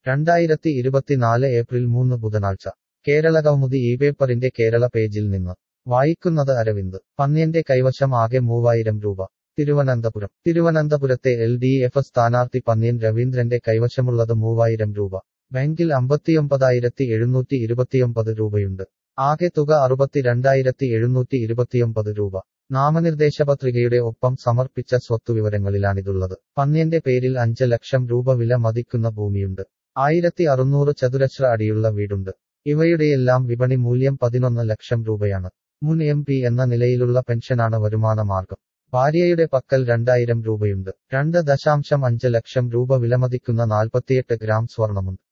രണ്ടായിരത്തി ഇരുപത്തിനാല് ഏപ്രിൽ മൂന്ന് ബുധനാഴ്ച കേരളകൗമുദി ഈ പേപ്പറിന്റെ കേരള പേജിൽ നിന്ന് വായിക്കുന്നത് അരവിന്ദ് പന്ന്യന്റെ കൈവശം ആകെ മൂവായിരം രൂപ തിരുവനന്തപുരം തിരുവനന്തപുരത്തെ എൽ ഡി എഫ് സ്ഥാനാർത്ഥി പന്ന്യൻ രവീന്ദ്രന്റെ കൈവശമുള്ളത് മൂവായിരം രൂപ ബാങ്കിൽ അമ്പത്തിയൊമ്പതായിരത്തി എഴുന്നൂറ്റി ഇരുപത്തിയൊമ്പത് രൂപയുണ്ട് ആകെ തുക അറുപത്തിരണ്ടായിരത്തി എഴുന്നൂറ്റി ഇരുപത്തിയൊമ്പത് രൂപ നാമനിർദ്ദേശപത്രികയുടെ ഒപ്പം സമർപ്പിച്ച സ്വത്തുവിവരങ്ങളിലാണിതുള്ളത് പന്ന്യന്റെ പേരിൽ അഞ്ച് ലക്ഷം രൂപ വില മതിക്കുന്ന ഭൂമിയുണ്ട് ആയിരത്തി അറുന്നൂറ് ചതുരശ്ര അടിയുള്ള വീടുണ്ട് ഇവയുടെയെല്ലാം വിപണി മൂല്യം പതിനൊന്ന് ലക്ഷം രൂപയാണ് മുൻ എം പി എന്ന നിലയിലുള്ള പെൻഷനാണ് വരുമാന മാർഗം ഭാര്യയുടെ പക്കൽ രണ്ടായിരം രൂപയുണ്ട് രണ്ട് ദശാംശം അഞ്ച് ലക്ഷം രൂപ വിലമതിക്കുന്ന നാൽപ്പത്തിയെട്ട് ഗ്രാം സ്വർണമുണ്ട്